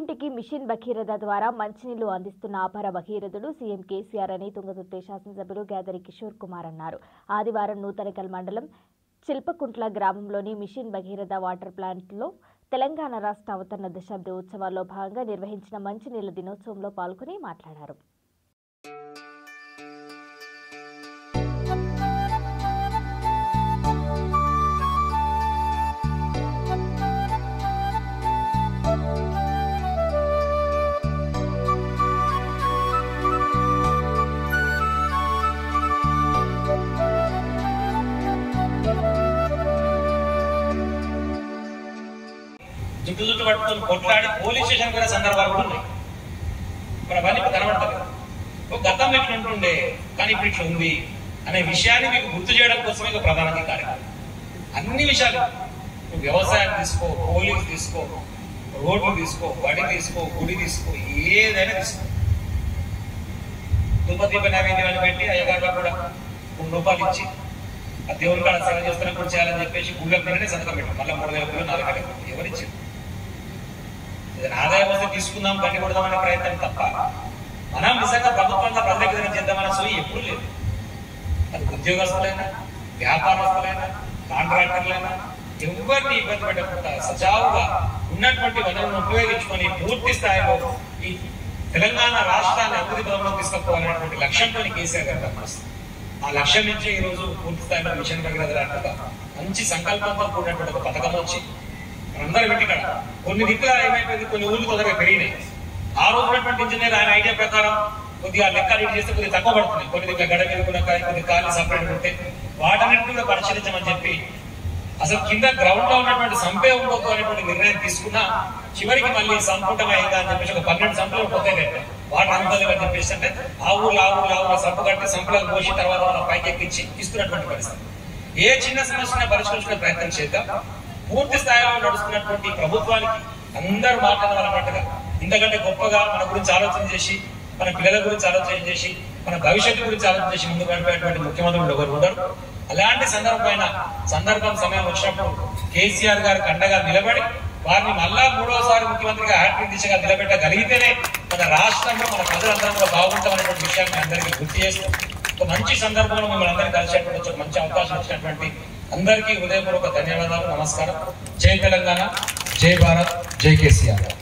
ఇంటింటికి మిషన్ భగీరథ ద్వారా మంచినీళ్లు అందిస్తున్న అపర భగీరథుడు సీఎం కేసీఆర్ అని తుంగతుర్తి శాసనసభ్యులు గ్యాదరి కిషోర్ కుమార్ అన్నారు ఆదివారం నూతనకల్ మండలం చిల్పకుంట్ల గ్రామంలోని మిషన్ భగీరథ వాటర్ ప్లాంట్లో తెలంగాణ రాష్ట్ర అవతరణ దశాబ్ది ఉత్సవాల్లో భాగంగా నిర్వహించిన మంచినీళ్ల దినోత్సవంలో పాల్గొని మాట్లాడారు జుట్టు జుట్టు పట్టుకొని కొట్లాడి పోలీస్ స్టేషన్ కూడా సందర్భాలు కూడా ఉన్నాయి మరి అవన్నీ ఇప్పుడు కనబడతారు ఒక గతం ఇట్లా ఉంటుండే కానీ ఇప్పుడు ఇట్లా ఉంది అనే విషయాన్ని మీకు గుర్తు చేయడం కోసమే ఇక ప్రధానంగా ఈ కార్యక్రమం అన్ని విషయాలు నువ్వు వ్యవసాయం తీసుకో పోలీస్ తీసుకో రోడ్లు తీసుకో బడి తీసుకో గుడి తీసుకో ఏదైనా తీసుకో దుప్పదీప నైవేద్యాన్ని పెట్టి అయ్యగారు కూడా మూడు రూపాయలు ఇచ్చి ఆ దేవుని కాడ సేవ చేస్తున్నా కూడా చేయాలని చెప్పేసి గుళ్ళ పేరునే సంతకం పెట్టాం మళ్ళీ మూడు వేల గుళ్ళు నాలుగు వేల గుళ్ళు ఎవరిచ్చారు ఏదైనా ఆదాయం వస్తే తీసుకుందాం బండి కొడదామనే ప్రయత్నం తప్ప మనం నిజంగా ప్రభుత్వంగా ప్రజలకు ఏదైనా చేద్దామన్న సోయి ఎప్పుడు లేదు అది ఉద్యోగస్తులైనా వ్యాపారస్తులైనా కాంట్రాక్టర్లైనా ఎవరిని ఇబ్బంది పెట్టకుండా సజావుగా ఉన్నటువంటి వనరులను ఉపయోగించుకొని పూర్తి స్థాయిలో ఈ తెలంగాణ రాష్ట్రాన్ని అభివృద్ధి పదంలో తీసుకుపోవాలనేటువంటి లక్ష్యంతో కేసీఆర్ గారు పనిచేస్తారు ఆ లక్ష్యం నుంచి ఈ రోజు పూర్తి స్థాయిలో మిషన్ భగీరథ అంటుగా మంచి సంకల్పంతో కూడినటువంటి ఒక పథకం వచ్చి మనందరం ఇంటికాడ కొన్ని దిక్కుల ఏమైపోయింది కొన్ని ఊళ్ళు తొందరగా పెరిగినాయి ఆ రోజు ఉన్నటువంటి ఇంజనీర్ ఆయన ఐడియా ప్రకారం కొద్దిగా లెక్కలు ఇటు చేస్తే కొద్దిగా తక్కువ పడుతున్నాయి కొన్ని దగ్గర గడ మీద కూడా కొన్ని ఖాళీ సపరేట్ ఉంటే వాటన్నిటిని కూడా పరిశీలించమని చెప్పి అసలు కింద గ్రౌండ్ లో ఉన్నటువంటి సంపే ఉండొద్దు అనేటువంటి నిర్ణయం తీసుకున్నా చివరికి మళ్ళీ సంపుటం అయిందా అని చెప్పేసి ఒక పన్నెండు సంపులు పోతాయి వాటర్ అంతది అని చెప్పేసి అంటే ఆ ఊళ్ళు ఆ ఊళ్ళు ఆ ఊళ్ళో సంపు కట్టి సంపులకు పోసి తర్వాత వాళ్ళ పైకి ఎక్కించి ఇస్తున్నటువంటి పరిస్థితి ఏ చిన్న సమస్యను పరిష్కరించుకునే ప్రయత్నం చేద్దాం పూర్తి స్థాయిలో నడుస్తున్నటువంటి ప్రభుత్వానికి అందరూ మాట్లాడాలన్నట్టుగా ఇంతకంటే గొప్పగా మన గురించి ఆలోచన చేసి మన పిల్లల గురించి ఆలోచన చేసి మన భవిష్యత్తు గురించి ఆలోచన చేసి ముందుకు నడిపేటువంటి ముఖ్యమంత్రులు ఎవరు ఉండరు అలాంటి సందర్భమైన సందర్భం సమయం వచ్చినప్పుడు కేసీఆర్ గారికి అండగా నిలబడి వారిని మళ్ళా మూడోసారి ముఖ్యమంత్రిగా హ్యాట్రిక్ దిశగా నిలబెట్టగలిగితేనే మన రాష్ట్రంలో మన ప్రజలందరం కూడా బాగుంటామనేటువంటి విషయాన్ని అందరికీ గుర్తు చేస్తూ ఒక మంచి సందర్భంలో మిమ్మల్ని అందరికీ కలిసేటువంటి ఒక మంచి అవకాశం ఇచ్చినటువంటి అందరికీ హృదయపూర్వక ధన్యవాదాలు నమస్కారం జై తెలంగాణ జై భారత్ జై కేసీఆర్